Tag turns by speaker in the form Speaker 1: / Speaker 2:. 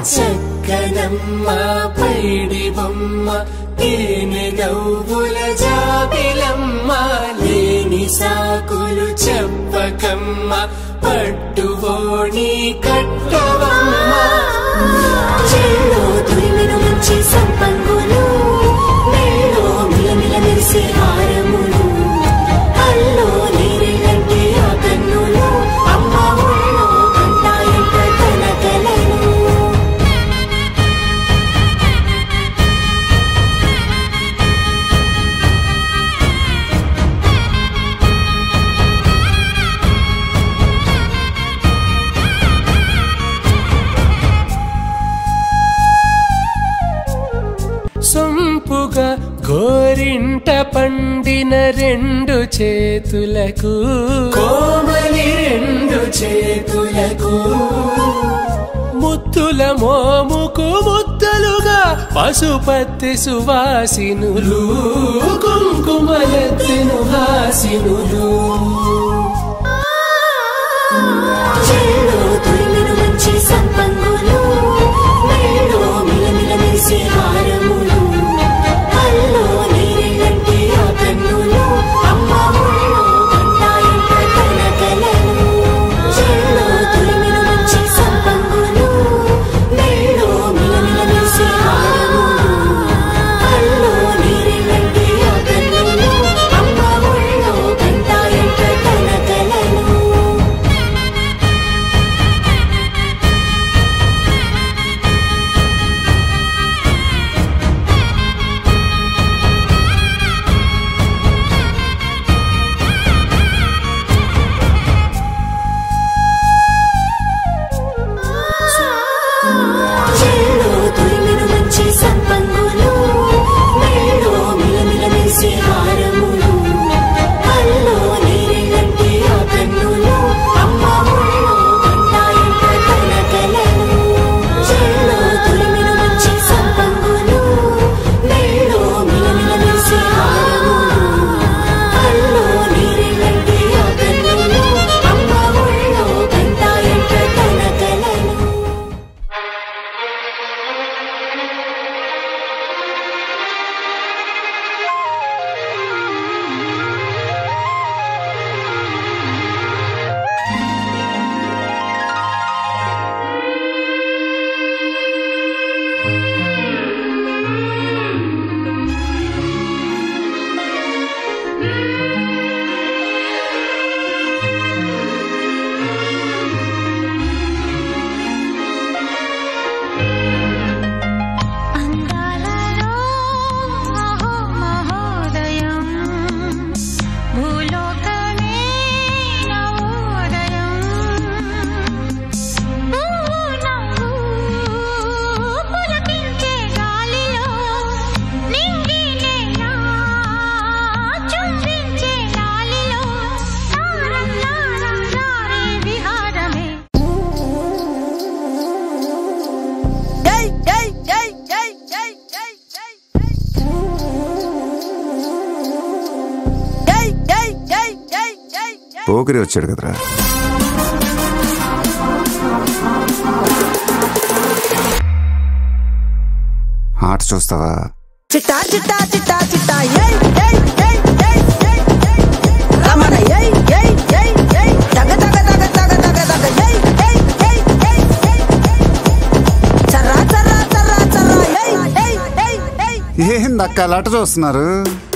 Speaker 1: చక్కనమ్మ పైడి బొమ్మ తేనె నవ్వుల జాబిలమ్మ లేని సాకులు చెప్పకమ్మ పట్టువోణి కట్టవమ్మ
Speaker 2: చెల్లో తురిమిన మంచి సంపంగులు మెల్లో మిలమిల మెరిసే హారములు అల్లో నీరెళ్ళంటే ఆ కన్నులు అమ్మ ఒళ్ళో కంటాయంట తన కలను
Speaker 1: సొంపుగా గోరింట పండిన రెండు చేతులకు కోమలి రెండు చేతులకు ముత్తుల మోముకు ముద్దలుగా పశుపతి సువాసినులు కుంకుమలెత్తిను హాసినులు
Speaker 2: చెల్లో తురిమిన మంచి సంపంగులు మెల్లో మిలమిల మెరిసే హారములు అల్లో నీరెళ్ళంటే ఆ కన్నులు అమ్మ ఒళ్ళో కంటాయంట తన కలను చెల్లో తురిమిన మంచి సంపంగులు మెల్లో మిలమిల మెరిసే హారములు అల్లో నీరెళ్ళంటే ఆ కన్నులు అమ్మ ఒళ్ళో కంటాయంట తన కలను చెల్లో తురిమిన మంచి సంపంగులు మెల్లో మిలమిల మెరిసే హారములు అల్లో నీరెళ్ళంటే ఆ కన్నులు అమ్మ ఒళ్ళో కంటాయంట తన కలను చెల్లో తురిమిన మంచి సంపంగులు మెల్లో మిలమిల మెరిసే హారములు అల్లో నీరెళ్ళంటే ఆ కన్నులు అమ్మ ఒళ్ళో కంటాయంట తన కలను
Speaker 3: అందాలలో మహో మహోదయం భూలోకమే నవోదయం పూనవ్వు పులకించే గాలిలో నింగినేలా చుంబించే గాలిలో నారం నారం నారే విహారమే
Speaker 4: పోకిరి వచ్చాడు కదరా ఆట చూస్తావా
Speaker 5: చిట్టా చిట్టా చిట్టా చిట్టా ఏయ్ ఏయ్ ఏయ్ ఏయ్ ఏయ్ ఏయ్ రమణ ఏయ్ ఏయ్ ఏయ్ ఏయ్ తగ తగ తగ తగ తగ తగ ఏయ్ ఏయ్ ఏయ్ ఏయ్ ఏయ్ చర్రా చర్రా చర్రా చర్రా ఏయ్ ఏయ్ ఏయ్ ఏయ్
Speaker 4: ఏందక్క అలా ఆట చూస్తున్నారు